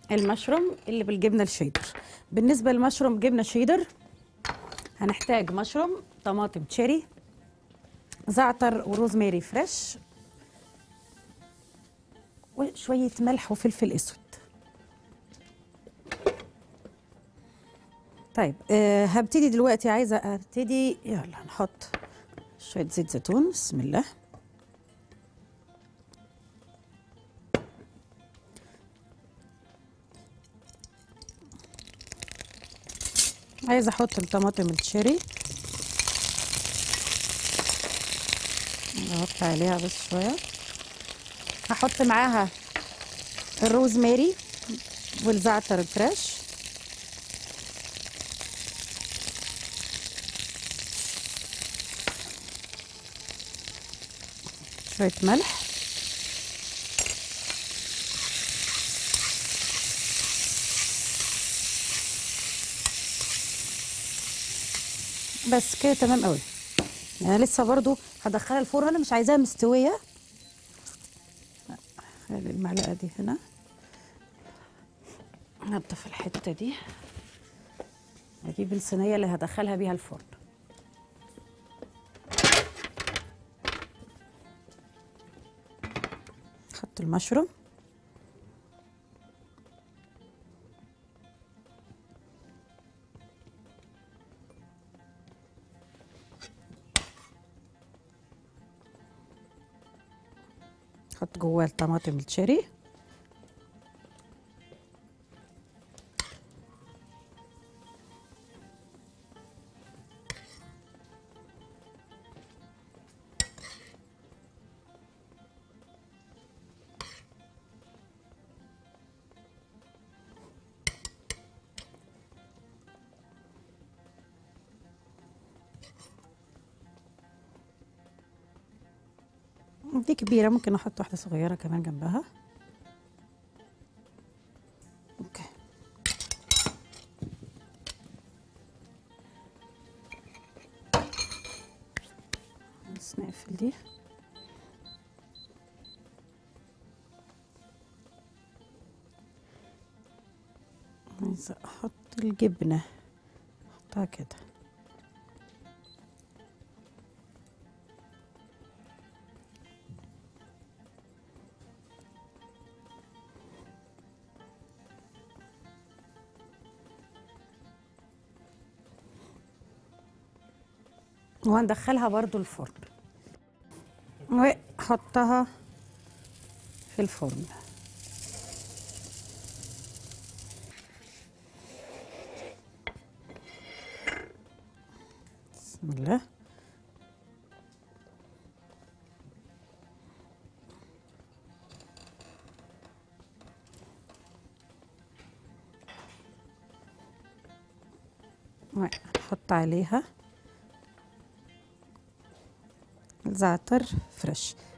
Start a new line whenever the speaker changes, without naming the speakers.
المشروم اللي بالجبنه الشيدر بالنسبه للمشروم جبنه شيدر هنحتاج مشروم طماطم تشيري زعتر وروزماري فريش وشويه ملح وفلفل اسود طيب أه هبتدي دلوقتي عايزه ابتدي يلا نحط شويه زيت زيتون بسم الله عايزه احط الطماطم الشيري نحط عليها بس شويه هحط معاها الروزماري والزعتر الفريش شويه ملح بس كده تمام قوي انا لسه برضو هدخلها الفرن انا مش عايزاها مستويه خلي المعلقه دي هنا نضف الحته دي اجيب الصينيه اللي هدخلها بيها الفرن احط المشروم احط جواه الطماطم الشيري دي كبيرة ممكن احط واحدة صغيرة كمان جنبها اوكي بس نقفل دي عايزة احط الجبنة احطها كده وهندخلها برضو الفرن واحطها في الفرن بسم الله نحط عليها زعتر فريش